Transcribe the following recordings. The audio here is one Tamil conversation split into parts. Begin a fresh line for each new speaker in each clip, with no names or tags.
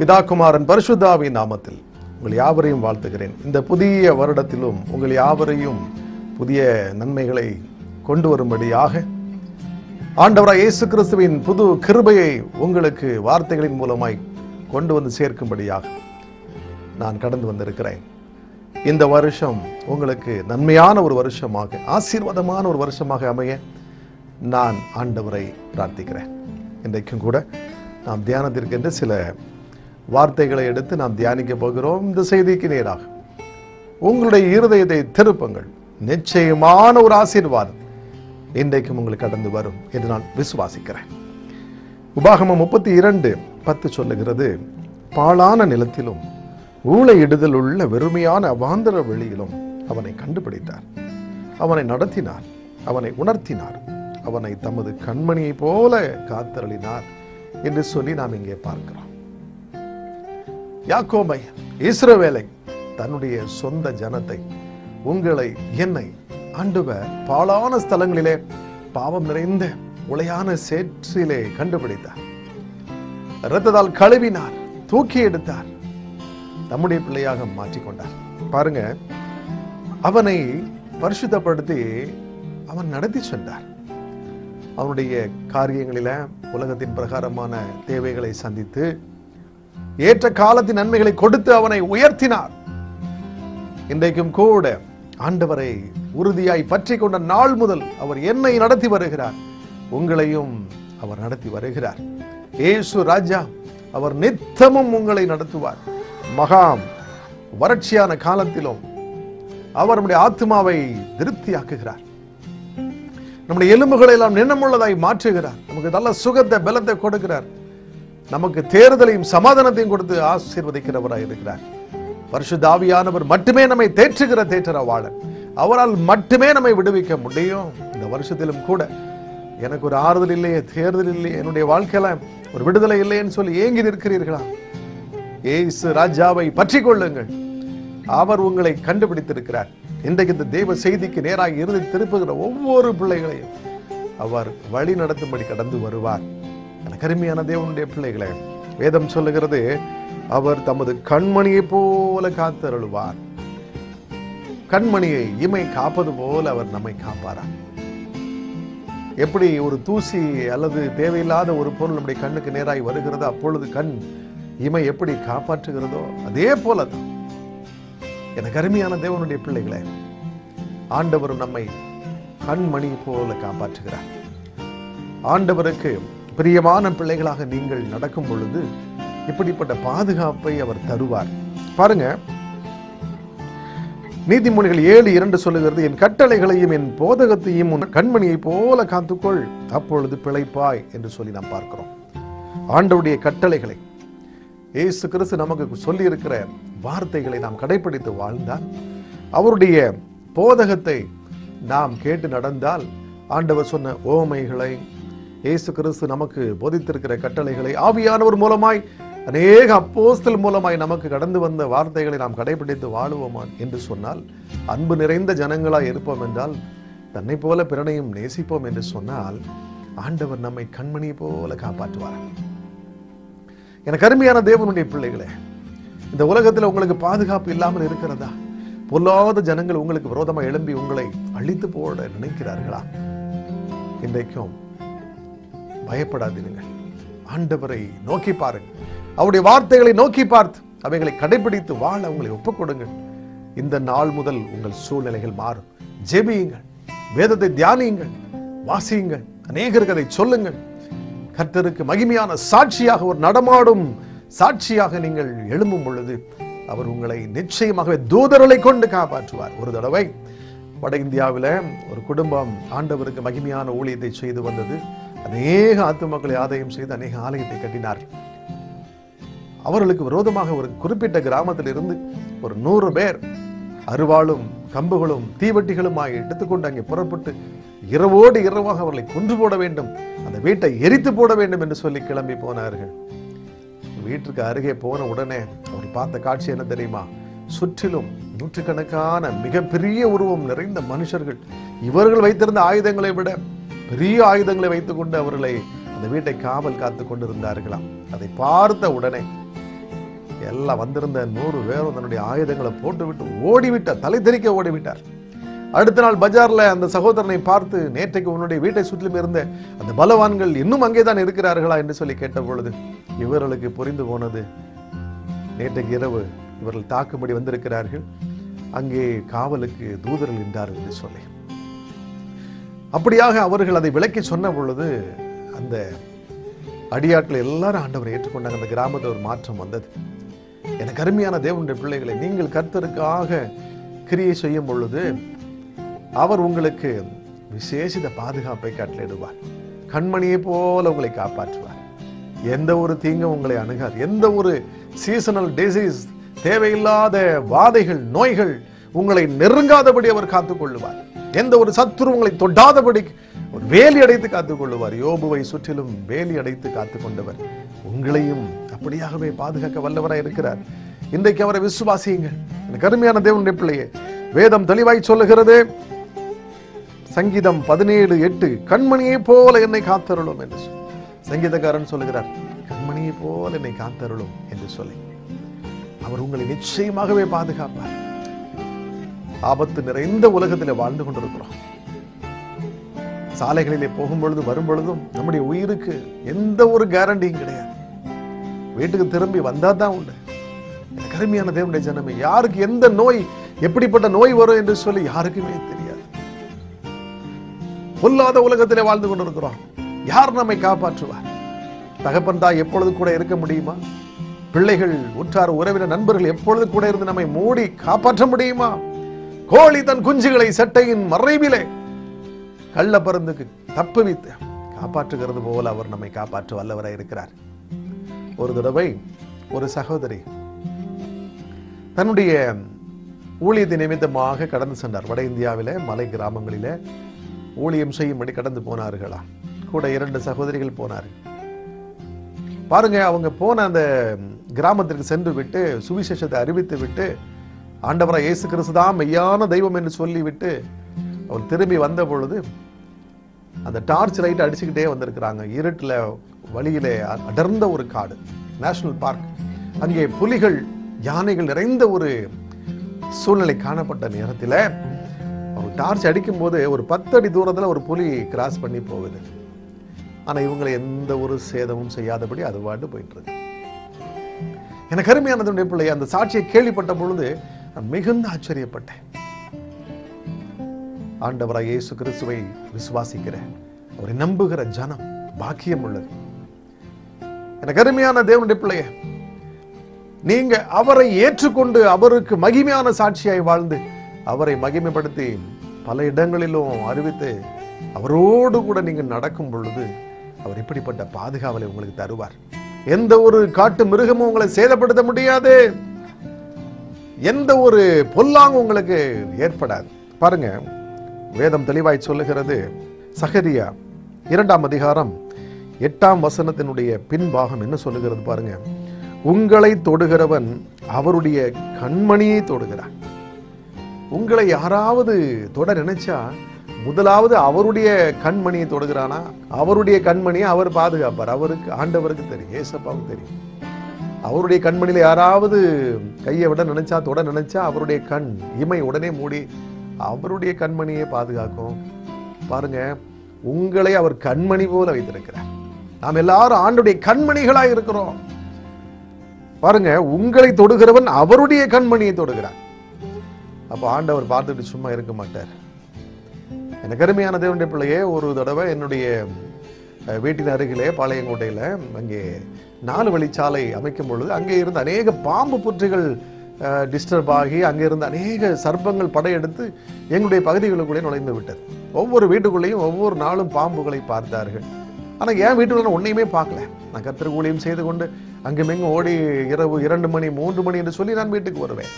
பிதாகுமாரன் பரிசுத்தாவின் நாமத்தில் உங்கள் யாவரையும் வாழ்த்துகிறேன் இந்த புதிய வருடத்திலும் உங்கள் யாவரையும் புதிய நன்மைகளை கொண்டு வரும்படியாக ஆண்டவராய் இயேசு கிறிஸ்துவின் புது கிருபையை உங்களுக்கு வார்த்தைகளின் மூலமாய் கொண்டு வந்து சேர்க்கும்படியாக நான் கடந்து வந்திருக்கிறேன் இந்த வருஷம் உங்களுக்கு நன்மையான ஒரு வருஷமாக ஆசீர்வாதமான ஒரு வருஷமாக அமைய நான் ஆண்டவரை பிரார்த்திக்கிறேன் இன்றைக்கும் கூட நாம் தியானத்திற்கென்று சில வார்த்தைகளை எடுத்து நாம் தியானிக்க போகிறோம் இந்த செய்திக்கு நேராக உங்களுடைய இருதயத்தை திருப்புங்கள் நிச்சயமான ஒரு ஆசீர்வாதம் இன்றைக்கும் உங்களுக்கு கடந்து வரும் என்று நான் விசுவாசிக்கிறேன் உபாகமம் முப்பத்தி இரண்டு பத்து சொல்லுகிறது பாழான நிலத்திலும் ஊழையிடுதல் உள்ள வெறுமையான அவாந்தர வெளியிலும் அவனை கண்டுபிடித்தார் அவனை நடத்தினார் அவனை உணர்த்தினார் அவனை தமது கண்மணியைப் போல காத்தருளினார் என்று சொல்லி நாம் இங்கே பார்க்கிறோம் யாக்கோபை இஸ்ரவேலை தன்னுடைய சொந்த ஜனத்தை உங்களை என்னை ஆண்டவர் பாழான ஸ்தலங்களிலே பாவம் நிறைந்த உளையான சேற்றிலே கண்டுபிடித்தார் இரத்தத்தால் கழுவினார் தூக்கி எடுத்தார் தம்முடைய பிள்ளையாக மாற்றிக்கொண்டார் பாருங்க அவனை பரிசுத்தப்படுத்தி அவன் நடத்தி சென்றார் அவனுடைய காரியங்களில உலகத்தின் பிரகாரமான தேவைகளை சந்தித்து ஏற்ற காலத்தின் நன்மைகளை கொடுத்து அவனை உயர்த்தினார் இன்றைக்கும் கூட ஆண்டவரை உறுதியாய் பற்றி கொண்ட நாள் முதல் அவர் என்னை நடத்தி வருகிறார் உங்களையும் அவர் நடத்தி வருகிறார் ஏசு ராஜா அவர் நித்தமும் உங்களை நடத்துவார் மகாம் வறட்சியான காலத்திலும் அவர் நம்முடைய ஆத்மாவை திருப்தியாக்குகிறார் நம்முடைய எலும்புகளை எல்லாம் நினமுள்ளதாய் மாற்றுகிறார் நமக்கு நல்ல சுகத்தை பலத்தை கொடுக்கிறார் நமக்கு தேர்தலையும் சமாதானத்தையும் கொடுத்து ஆசீர்வதிக்கிறவராய் இருக்கிறார் பரிசுத்தாவியானவர் மட்டுமே நம்மை தேற்றுகிற தேற்றரவாளன் அவரால் மட்டுமே நம்மை விடுவிக்க முடியும் இந்த வருஷத்திலும் கூட எனக்கு ஒரு ஆறுதல் இல்லையே தேர்தல் இல்லையே என்னுடைய வாழ்க்கையில ஒரு விடுதலை இல்லையேன்னு சொல்லி ஏங்கி நிற்கிறீர்களா ஏசு ராஜாவை பற்றி கொள்ளுங்கள் அவர் உங்களை கண்டுபிடித்திருக்கிறார் இன்றைக்கு இந்த தெய்வ செய்திக்கு நேராக இறுதி திருப்புகிற ஒவ்வொரு பிள்ளைகளையும் அவர் வழி நடத்தும்படி கடந்து வருவார் எனக்கு அருமையான தேவனுடைய பிள்ளைகளே வேதம் சொல்லுகிறது அவர் தமது கண்மணியை போல காத்தருளுவார் கண்மணியை இமை காப்பது போல அவர் நம்மை காப்பாரா எப்படி ஒரு தூசி அல்லது தேவையில்லாத ஒரு பொருள் நம்முடைய கண்ணுக்கு நேராய் வருகிறதோ அப்பொழுது கண் இமை எப்படி காப்பாற்றுகிறதோ அதே போலதான் எனக்கு அருமையான தேவனுடைய பிள்ளைகளே ஆண்டவரும் நம்மை கண்மணி போல காப்பாற்றுகிறார் ஆண்டவருக்கு பிரியமான பிள்ளைகளாக நீங்கள் நடக்கும் பொழுது இப்படிப்பட்ட பாதுகாப்பை அவர் தருவார் பாருங்க நீதிமொழிகள் ஏழு இரண்டு சொல்லுகிறது என் கட்டளைகளையும் என் போதகத்தையும் உன் கண்மணியை போல காத்துக்கொள் அப்பொழுது பிழைப்பாய் என்று சொல்லி நாம் பார்க்கிறோம் ஆண்டவுடைய கட்டளைகளை இயேசு கிறிஸ்து நமக்கு சொல்லி இருக்கிற வார்த்தைகளை நாம் கடைபிடித்து வாழ்ந்தால் அவருடைய போதகத்தை நாம் கேட்டு நடந்தால் ஆண்டவர் சொன்ன ஓமைகளை இயேசு கிறிஸ்து நமக்கு போதித்திருக்கிற கட்டளைகளை ஆவியானவர் மூலமாய் அநேக அப்போஸ்தல் மூலமாய் நமக்கு கடந்து வந்த வார்த்தைகளை நாம் கடைபிடித்து வாழுவோமா என்று சொன்னால் அன்பு நிறைந்த ஜனங்களாய் இருப்போம் என்றால் தன்னை போல பிறனையும் நேசிப்போம் என்று சொன்னால் ஆண்டவர் நம்மை கண்மணி போல காப்பாற்றுவார் எனக்கு அருமையான தேவனுடைய பிள்ளைகளே இந்த உலகத்தில் உங்களுக்கு பாதுகாப்பு இல்லாமல் இருக்கிறதா பொல்லாத ஜனங்கள் உங்களுக்கு விரோதமாக எழும்பி உங்களை அழித்து போட நினைக்கிறார்களா இன்றைக்கும் பயப்படாதீர்கள் ஆண்டவரை நோக்கி பாருங்கள் அவருடைய வார்த்தைகளை நோக்கி பார்த்து அவைகளை கடைபிடித்து வாழ உங்களை ஒப்புக் கொடுங்கள் இந்த நாள் முதல் உங்கள் சூழ்நிலைகள் மாறும் ஜெபியுங்கள் வேதத்தை தியானியுங்கள் வாசியுங்கள் அநேகருக்கு அதை சொல்லுங்கள் கர்த்தருக்கு மகிமையான சாட்சியாக ஒரு நடமாடும் சாட்சியாக நீங்கள் எழும்பும் பொழுது அவர் உங்களை நிச்சயமாகவே தூதர்களை கொண்டு காப்பாற்றுவார் ஒரு தடவை வட இந்தியாவில் ஒரு குடும்பம் ஆண்டவருக்கு மகிமையான ஊழியத்தை செய்து வந்தது அநேக ஆத்துமக்களை ஆதாயம் செய்து அநேக ஆலயத்தை கட்டினார் அவர்களுக்கு விரோதமாக ஒரு குறிப்பிட்ட கிராமத்தில் இருந்து ஒரு நூறு பேர் அருவாளும் கம்புகளும் தீவட்டிகளுமாய் எடுத்துக்கொண்டு அங்கே புறப்பட்டு இரவோடு இரவாக அவர்களை கொன்று போட வேண்டும் அந்த வீட்டை எரித்து போட வேண்டும் என்று சொல்லி கிளம்பி போனார்கள் வீட்டுக்கு அருகே போன உடனே அவர் பார்த்த காட்சி என்ன தெரியுமா சுற்றிலும் நூற்றுக்கணக்கான மிகப்பெரிய உருவம் நிறைந்த மனுஷர்கள் இவர்கள் வைத்திருந்த ஆயுதங்களை விட பெரிய ஆயுதங்களை வைத்துக்கொண்டு அவர்களை அந்த வீட்டை காவல் காத்து கொண்டிருந்தார்களாம் அதை பார்த்த உடனே எல்லாம் வந்திருந்த நூறு பேரும் தன்னுடைய ஆயுதங்களை போட்டுவிட்டு ஓடிவிட்டார் தலை தெறிக்க ஓடிவிட்டார் அடுத்த நாள் பஜார்ல அந்த சகோதரனை பார்த்து நேற்றைக்கு உன்னுடைய வீட்டை சுற்றிலும் இருந்த அந்த பலவான்கள் இன்னும் அங்கேதான் இருக்கிறார்களா என்று சொல்லி கேட்ட பொழுது இவர்களுக்கு புரிந்து போனது நேற்றைக்கு இரவு இவர்கள் தாக்கும்படி வந்திருக்கிறார்கள் அங்கே காவலுக்கு தூதர்கள் நின்றார்கள் என்று சொல்லி அப்படியாக அவர்கள் அதை விளக்கி சொன்ன பொழுது அந்த அடியாட்கள் எல்லாரும் ஆண்டவரை ஏற்றுக்கொண்டாங்க அந்த கிராமத்தில் ஒரு மாற்றம் வந்தது எனக்கு அருமையான தேவனுடைய பிள்ளைகளை நீங்கள் கர்த்தருக்காக கிரியை செய்யும் பொழுது அவர் உங்களுக்கு விசேஷித பாதுகாப்பை கட்டளையிடுவார் கண்மணியை போல உங்களை காப்பாற்றுவார் எந்த ஒரு தீங்கும் உங்களை அணுகாது எந்த ஒரு சீசனல் டிசீஸ் தேவையில்லாத வாதைகள் நோய்கள் உங்களை நெருங்காதபடி அவர் காத்துக்கொள்ளுவார் எந்த ஒரு சத்துரு உங்களை தொடாதபடி ஒரு வேலி அடைத்து காத்துக்கொள்ளுவார் யோபுவை சுற்றிலும் வேலி அடைத்து காத்துக்கொண்டவர் உங்களையும் அப்படியாகவே பாதுகாக்க வல்லவராய் இருக்கிறார் இன்றைக்கு அவரை விசுவாசியுங்கள் எனக்கு அருமையான தேவனுடைய பிள்ளையே வேதம் தெளிவாய் சொல்லுகிறது சங்கீதம் பதினேழு எட்டு கண்மணியை போல என்னை காத்தருளும் என்று சொல்லி சங்கீதக்காரன் சொல்லுகிறார் கண்மணியை போல என்னை காத்தருளும் என்று சொல்லி அவர் உங்களை நிச்சயமாகவே பாதுகாப்பார் ஆபத்து நிறைந்த உலகத்தில் வாழ்ந்து கொண்டிருக்கிறோம் சாலைகளிலே போகும் பொழுது வரும் பொழுதும் நம்முடைய உயிருக்கு எந்த ஒரு கேரண்டியும் கிடையாது வீட்டுக்கு திரும்பி வந்தா தான் உண்டு எனக்கு அருமையான தேவனுடைய ஜனமே யாருக்கு எந்த நோய் எப்படிப்பட்ட நோய் வரும் என்று சொல்லி யாருக்குமே தெரியாது பொல்லாத உலகத்திலே வாழ்ந்து கொண்டிருக்கிறோம் யார் நம்மை காப்பாற்றுவார் தகப்பன் தாய் எப்பொழுது கூட இருக்க முடியுமா பிள்ளைகள் உற்றார் உறவினர் நண்பர்கள் எப்பொழுது கூட இருந்து நம்மை மூடி காப்பாற்ற முடியுமா கோழி தன் குஞ்சுகளை சட்டையின் மறைவிலே கள்ள பருந்துக்கு தப்புவித்து காப்பாற்றுகிறது போல அவர் நம்மை காப்பாற்ற வல்லவராய் இருக்கிறார் ஒரு தடவை ஒரு சகோதரி தன்னுடைய ஊழியத்தை நிமித்தமாக கடந்து சென்றார் வட இந்தியாவிலே மலை கிராமங்களிலே ஊழியம் செய்யும்படி கடந்து போனார்களா கூட இரண்டு சகோதரிகள் போனார்கள் பாருங்க அவங்க போன அந்த கிராமத்திற்கு சென்று விட்டு சுவிசேஷத்தை அறிவித்து விட்டு ஆண்டவராய் இயேசு கிறிஸ்து தான் மெய்யான தெய்வம் என்று சொல்லிவிட்டு அவர் திரும்பி வந்த பொழுது அந்த டார்ச் லைட் அடிச்சுக்கிட்டே வந்திருக்கிறாங்க இருட்டில் வழியிலே அ- அடர்ந்த ஒரு காடு நேஷனல் பார்க் அங்கே புலிகள் யானைகள் நிறைந்த ஒரு சூழ்நிலை காணப்பட்ட நேரத்தில் அவர் டார்ச் அடிக்கும்போது ஒரு பத்து அடி தூரத்தில் ஒரு புலி கிராஸ் பண்ணி போகுது ஆனா இவங்களை எந்த ஒரு சேதமும் செய்யாதபடி அது பாட்டு போயிட்டு இருக்கு எனக்கு அருமையானதுடைய பிள்ளை அந்த சாட்சியை கேள்விப்பட்ட பொழுது நான் மிகுந்த ஆச்சரியப்பட்டேன் ஆண்டவராய் இயேசு கிறிஸ்துவை விசுவாசிக்கிற அவரை நம்புகிற ஜனம் பாக்கியம் உள்ளது எனக்கு அருமையான தேவனுடைய பிள்ளைய நீங்க அவரை ஏற்றுக்கொண்டு அவருக்கு மகிமையான சாட்சியாய் வாழ்ந்து அவரை மகிமைப்படுத்தி பல இடங்களிலும் அறிவித்து அவரோடு கூட நீங்க நடக்கும் பொழுது அவர் இப்படிப்பட்ட பாதுகாவலை உங்களுக்கு தருவார் எந்த ஒரு காட்டு மிருகமும் உங்களை சேதப்படுத்த முடியாது எந்த ஒரு பொல்லாங்கு உங்களுக்கு ஏற்படாது பாருங்க வேதம் தெளிவாய் சொல்லுகிறது சகரியா இரண்டாம் அதிகாரம் எட்டாம் வசனத்தினுடைய பின்பாகம் என்ன சொல்லுகிறது பாருங்க உங்களை தொடுகிறவன் அவருடைய கண்மணியை தொடுகிறான் உங்களை யாராவது தொட நினைச்சா முதலாவது அவருடைய கண்மணியை தொடுகிறானா அவருடைய கண்மணியை அவர் பாதுகாப்பார் அவருக்கு ஆண்டவருக்கு தெரியும் ஏசப்பாவுக்கு தெரியும் அவருடைய கண்மணியில யாராவது கையை விட நினைச்சா தொட நினைச்சா அவருடைய கண் இமை உடனே மூடி அவருடைய கண்மணியை பாதுகாக்கும் பாருங்க உங்களை அவர் கண்மணி போல வைத்திருக்கிறார் நாம் எல்லாரும் ஆண்டுடைய கண்மணிகளா இருக்கிறோம் பாருங்க உங்களை தொடுகிறவன் அவருடைய கண்மணியை தொடுகிறார் அப்ப ஆண்டவர் பார்த்துட்டு சும்மா இருக்க மாட்டார் எனக்கு அருமையான தேவனுடைய பிள்ளையே ஒரு தடவை என்னுடைய அஹ், வீட்டின் அருகிலே பாளையங்கோட்டையில அங்கே நாலு வழிச்சாலை அமைக்கும் பொழுது அங்கே இருந்த அநேக பாம்பு புற்றுகள் டிஸ்டர்ப் ஆகி அங்கே இருந்த அநேக சர்ப்பங்கள் படையெடுத்து எங்களுடைய பகுதிகளுக்குள்ளே நுழைந்து விட்டது ஒவ்வொரு வீட்டுக்குள்ளேயும் ஒவ்வொரு நாளும் பாம்புகளை பார்த்தார்கள் ஆனா என் வீட்டுக்குள்ள நான் ஒன்றையுமே பார்க்கல நான் கத்திர ஊழியம் செய்து கொண்டு அங்குமிங்கும் ஓடி இரவு இரண்டு மணி மூன்று மணி என்று சொல்லி நான் வீட்டுக்கு வருவேன்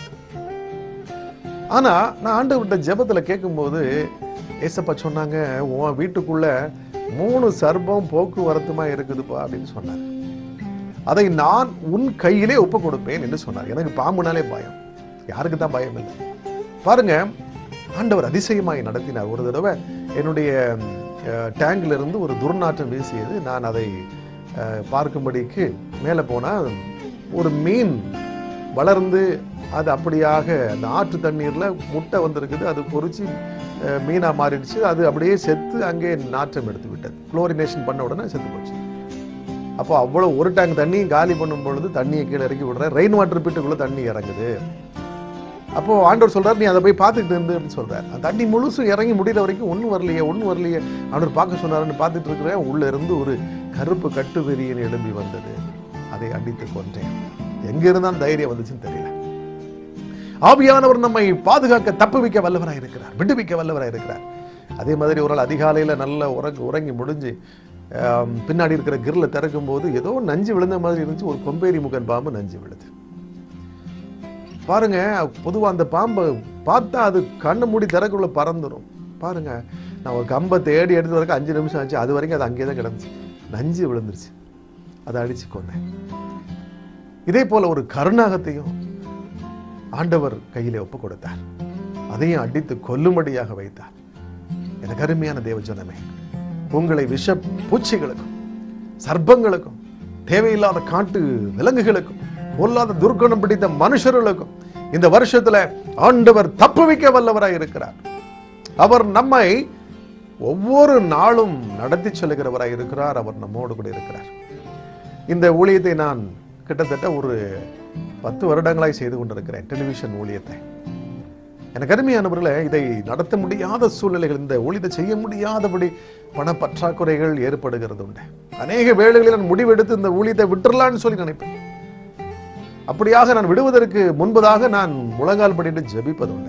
ஆனா நான் ஆண்டவர்கிட்ட ஜெபத்துல கேட்கும்போது ஏசப்பா சொன்னாங்க உன் வீட்டுக்குள்ள மூணு சர்ப்பம் போக்குவரத்துமா இருக்குதுப்பா அப்படின்னு சொன்னார் அதை நான் உன் கையிலே ஒப்பு கொடுப்பேன் என்று சொன்னார் எனக்கு பாம்புனாலே பயம் யாருக்கு தான் பயம் இல்லை பாருங்க ஆண்டவர் அதிசயமாய் நடத்தினார் ஒரு தடவை என்னுடைய அஹ், டேங்க்ல இருந்து ஒரு துர்நாற்றம் வீசியது நான் அதை அஹ், பார்க்கும்படிக்கு மேலே போனா ஒரு மீன் வளர்ந்து அது அப்படியாக அந்த ஆற்று தண்ணீர்ல முட்டை வந்திருக்குது அது பொறிச்சு அஹ், மீனா மாறிடுச்சு அது அப்படியே செத்து அங்கே நாற்றம் எடுத்து விட்டது குளோரினேஷன் பண்ண உடனே செத்து போச்சு அப்போ அவ்வளவு ஒரு டேங்க் தண்ணியும் காலி பண்ணும் பொழுது தண்ணியை கீழே இறக்கி விடுற ரெயின் வாட்டர் பிட்டுக்குள்ள தண்ணி இறங்குது அப்போ ஆண்டவர் சொல்றாரு நீ அதை போய் பார்த்துட்டு இருந்து அப்படின்னு சொல்றாரு அந்த தண்ணி முழுசும் இறங்கி முடிகிற வரைக்கும் ஒன்றும் வரலையே ஒன்றும் வரலையே ஆண்டவர் பார்க்க சொன்னாருன்னு பார்த்துட்டு இருக்கிறேன் உள்ள இருந்து ஒரு கருப்பு கட்டு வெறியன் எழும்பி வந்தது அதை அடித்து கொன்றேன் எங்க இருந்தால் தைரியம் வந்துச்சுன்னு தெரியல ஆவியானவர் நம்மை பாதுகாக்க தப்புவிக்க வல்லவராய் இருக்கிறார் விடுவிக்க வல்லவராய் இருக்கிறார் அதே மாதிரி ஒரு நாள் அதிகாலையில நல்ல உறங்கி உறங்கி முடிஞ்சு ஆம், பின்னாடி இருக்கிற கிரில்ல திறக்கும் போது ஏதோ நஞ்சு விழுந்த மாதிரி இருந்துச்சு ஒரு கொம்பேரி முகன் பாம்பு நஞ்சு விழுது பாருங்க பொதுவா அந்த பாம்பை பார்த்தா அது கண்ணை மூடி திறக்குள்ள பறந்துடும் பாருங்க நான் ஒரு கம்பை தேடி எடுத்து வரைக்கும் அஞ்சு நிமிஷம் ஆச்சு அது வரைக்கும் அது அங்கேயே தான் கிடந்துச்சு நஞ்சு விழுந்துருச்சு அதை அடிச்சு கொண்டேன் இதே போல ஒரு கருணாகத்தையும் ஆண்டவர் கையிலே ஒப்பு கொடுத்தார் அதையும் அடித்து கொல்லும்படியாக வைத்தார் எனக்கு அருமையான தேவஜனமே உங்களை விஷ பூச்சிகளுக்கும் சர்ப்பங்களுக்கும் தேவையில்லாத காட்டு விலங்குகளுக்கும் பொல்லாத துர்க்குணம் பிடித்த மனுஷர்களுக்கும் இந்த வருஷத்துல ஆண்டவர் தப்புவிக்க வல்லவராய் இருக்கிறார் அவர் நம்மை ஒவ்வொரு நாளும் நடத்தி செல்கிறவராய் இருக்கிறார் அவர் நம்மோடு கூட இருக்கிறார் இந்த ஊழியத்தை நான் கிட்டத்தட்ட ஒரு பத்து வருடங்களாய் செய்து கொண்டிருக்கிறேன் டெலிவிஷன் ஊழியத்தை எனக்கு அருமையானவர்களே இதை நடத்த முடியாத சூழ்நிலைகள் இந்த ஊழியத்தை செய்ய முடியாதபடி பண பற்றாக்குறைகள் ஏற்படுகிறது உண்டு அநேக வேளைகளில் நான் முடிவெடுத்து இந்த ஊழியத்தை விட்டுறலான்னு சொல்லி நினைப்பேன் அப்படியாக நான் விடுவதற்கு முன்பதாக நான் முழங்கால் படிட்டு ஜெபிப்பது உண்டு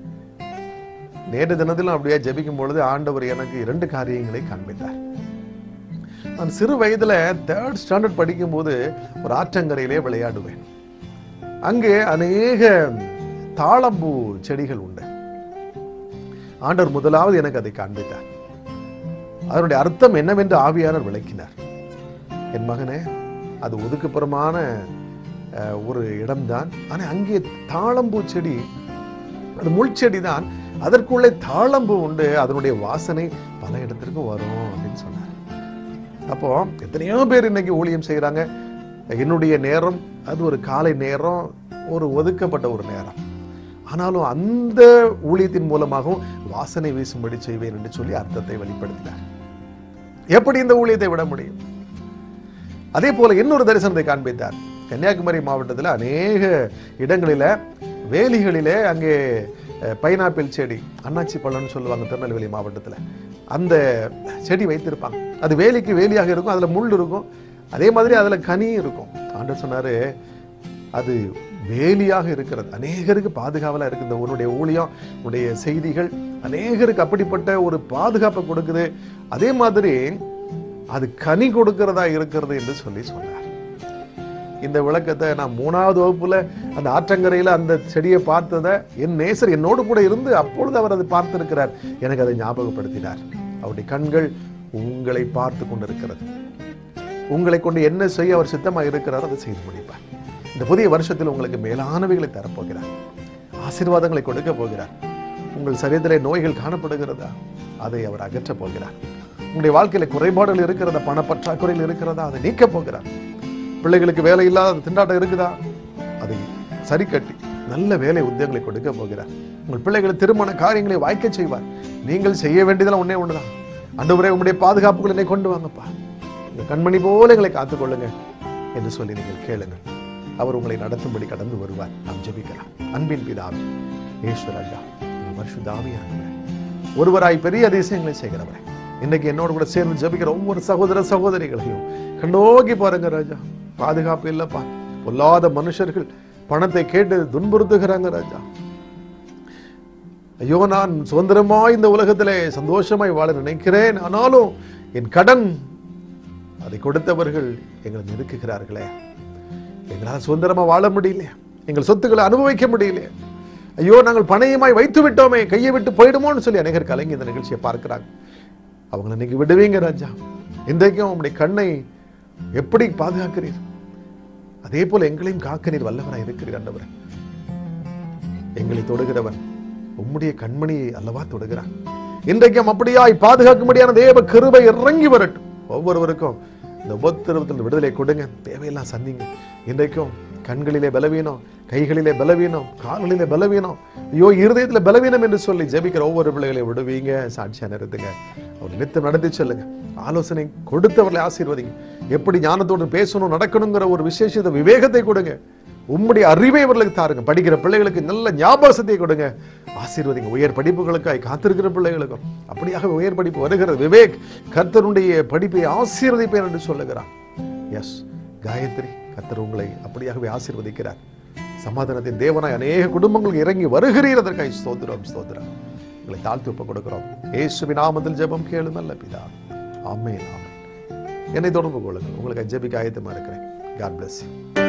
நேற்று தினத்திலும் அப்படியே ஜெபிக்கும் பொழுது ஆண்டவர் எனக்கு இரண்டு காரியங்களை காண்பித்தார் நான் சிறு வயதுல தேர்ட் ஸ்டாண்டர்ட் படிக்கும்போது ஒரு ஆற்றங்கரையிலே விளையாடுவேன் அங்கே அநேக தாளம்பூ செடிகள் உண்டு ஆண்டவர் முதலாவது எனக்கு அதை காண்பித்தார் அதனுடைய அர்த்தம் என்னவென்று ஆவியானவர் விளக்கினார் என் மகனே அது ஒதுக்குப்புறமான அஹ், ஒரு இடம்தான் ஆனா அங்கே தாளம்பூ செடி அது முள் செடி தான் அதற்குள்ளே தாளம்பூ உண்டு அதனுடைய வாசனை பல இடத்திற்கு வரும் அப்படின்னு சொன்னார் அப்போ எத்தனையோ பேர் இன்னைக்கு ஊழியம் செய்கிறாங்க என்னுடைய நேரம் அது ஒரு காலை நேரம் ஒரு ஒதுக்கப்பட்ட ஒரு நேரம் ஆனாலும் அந்த ஊழியத்தின் மூலமாகவும் வாசனை வீசும்படி செய்வேன் என்று சொல்லி அர்த்தத்தை வெளிப்படுத்தினார் எப்படி இந்த ஊழியத்தை விட முடியும் அதே போல இன்னொரு தரிசனத்தை காண்பித்தார் கன்னியாகுமரி மாவட்டத்தில் அநேக இடங்களில வேலிகளிலே அங்கே அஹ், பைனாப்பிள் செடி அண்ணாச்சி பழம்னு சொல்லுவாங்க திருநெல்வேலி மாவட்டத்தில் அந்த செடி வைத்திருப்பாங்க அது வேலிக்கு வேலியாக இருக்கும் அதுல முள் இருக்கும் அதே மாதிரி அதுல கனியும் இருக்கும் ஆண்டவர் சொன்னாரு அது வேலியாக இருக்கிறது அநேகருக்கு பாதுகாவலா இருக்கு இந்த உன்னுடைய ஊழியம் உன்னுடைய செய்திகள் அநேகருக்கு அப்படிப்பட்ட ஒரு பாதுகாப்பை கொடுக்குது அதே மாதிரி அது கனி கொடுக்கிறதா இருக்கிறது என்று சொல்லி சொன்னார் இந்த விளக்கத்தை நான் மூணாவது வகுப்புல அந்த ஆற்றங்கரையில அந்த செடியை பார்த்ததை என் நேசர் என்னோடு கூட இருந்து அப்பொழுது அவர் அதை பார்த்திருக்கிறார் எனக்கு அதை ஞாபகப்படுத்தினார் அவருடைய கண்கள் உங்களை பார்த்து கொண்டிருக்கிறது உங்களை கொண்டு என்ன செய்ய அவர் சித்தமாக இருக்கிறார் அதை செய்து முடிப்பார் இந்த புதிய வருஷத்தில் உங்களுக்கு மேலானவைகளை தரப்போகிறார் ஆசீர்வாதங்களை கொடுக்க போகிறார் உங்கள் சரீரத்திலே நோய்கள் காணப்படுகிறதா அதை அவர் அகற்றப் போகிறார் உங்களுடைய வாழ்க்கையில குறைபாடுகள் இருக்கிறதா பணப்பற்றாக்குறைகள் இருக்கிறதா அதை நீக்கப் போகிறார் பிள்ளைகளுக்கு வேலை இல்லாத திண்டாட்டம் இருக்குதா அதை சரி கட்டி நல்ல வேலை உத்தியோகங்களை கொடுக்க போகிறார் உங்கள் பிள்ளைகளை திருமண காரியங்களை வாய்க்க செய்வார் நீங்கள் செய்ய வேண்டியதெல்லாம் ஒண்ணே ஒண்ணுதான் அன்றுவரே உங்களுடைய பாதுகாப்புகள் என்னை கொண்டு வாங்கப்பா உங்க கண்மணி போல எங்களை காத்துக்கொள்ளுங்க என்று சொல்லி நீங்கள் கேளுங்கள் அவர் உங்களை நடத்தும்படி கடந்து வருவார் நாம் ஜெபிக்கலாம் அன்பின் பிதாவே ஈஸ்வரல்லா பரிசுத்தாவியானவரே ஒருவராய் பெரிய அதிசயங்களை செய்கிறவரே இன்னைக்கு என்னோட கூட சேர்ந்து ஜெபிக்கிற ஒவ்வொரு சகோதர சகோதரிகளையும் கண்ணோக்கி பாருங்க ராஜா பாதுகாப்பு இல்லப்பா பொல்லாத மனுஷர்கள் பணத்தை கேட்டு துன்புறுத்துகிறாங்க ராஜா ஐயோ நான் சுதந்திரமாய் இந்த உலகத்திலே சந்தோஷமாய் வாழ நினைக்கிறேன் ஆனாலும் என் கடன் அதை கொடுத்தவர்கள் எங்களை நெருக்குகிறார்களே எங்களால் சுதந்திரமா வாழ முடியல எங்கள் சொத்துக்களை அனுபவிக்க முடியல ஐயோ நாங்கள் பணையமாய் வைத்து விட்டோமே கையை விட்டு போயிடுமோன்னு சொல்லி அநேகர் கலங்கி இந்த நிகழ்ச்சியை பார்க்கிறாங்க அவங்களை இன்னைக்கு விடுவீங்க ராஜா இன்றைக்கும் உங்களுடைய கண்ணை எப்படி பாதுகாக்கிறீர் அதே போல எங்களையும் காக்க நீர் வல்லவராய் இருக்கிறீர் ஆண்டவரே எங்களை தொடுகிறவன் உம்முடைய கண்மணியை அல்லவா தொடுகிறான் இன்றைக்கும் அப்படியாய் பாதுகாக்கும்படியான தேவ கிருபை இறங்கி வரட்டும் ஒவ்வொருவருக்கும் இந்த உபத்திரவத்தில் விடுதலை கொடுங்க தேவையெல்லாம் சந்திங்க இன்றைக்கும் கண்களிலே பலவீனம் கைகளிலே பலவீனம் கால்களிலே பலவீனம் ஐயோ இருதயத்துல பலவீனம் என்று சொல்லி ஜெபிக்கிற ஒவ்வொரு பிள்ளைகளையும் விடுவீங்க சாட்சியா நிறுத்துங்க அவர் நித்தம் நடத்தி சொல்லுங்க ஆலோசனை கொடுத்தவர்களை ஆசீர்வதிங்க எப்படி ஞானத்தோடு பேசணும் நடக்கணுங்கிற ஒரு விசேஷத்தை விவேகத்தை கொடுங்க உம்முடைய அறிவை இவர்களுக்கு தாருங்க படிக்கிற பிள்ளைகளுக்கு நல்ல ஞாபகத்தை கொடுங்க ஆசீர்வதிங்க உயர் படிப்புகளுக்காய் காத்திருக்கிற பிள்ளைகளுக்கும் அப்படியாக உயர் படிப்பு வருகிறது விவேக் கர்த்தருடைய படிப்பை ஆசீர்வதிப்பேன் என்று சொல்லுகிறார் எஸ் காயத்ரி கர்த்தர் உங்களை அப்படியாகவே ஆசீர்வதிக்கிறார் சமாதானத்தின் தேவனாய் அநேக குடும்பங்களுக்கு இறங்கி வருகிறீர் அதற்காக ஸ்தோத்திரம் ஸ்தோத்திரம் உங்களை தாழ்த்து ஒப்பு கொடுக்கிறோம் இயேசுவின் நாமத்தில் ஜெபம் கேளு நல்ல பிதா ஆமென் ஆமென் என்னை தொடர்பு கொள்ளுங்கள் உங்களுக்கு ஜெபிக்க ஆயத்தமா இருக்கிறேன் காட் bless you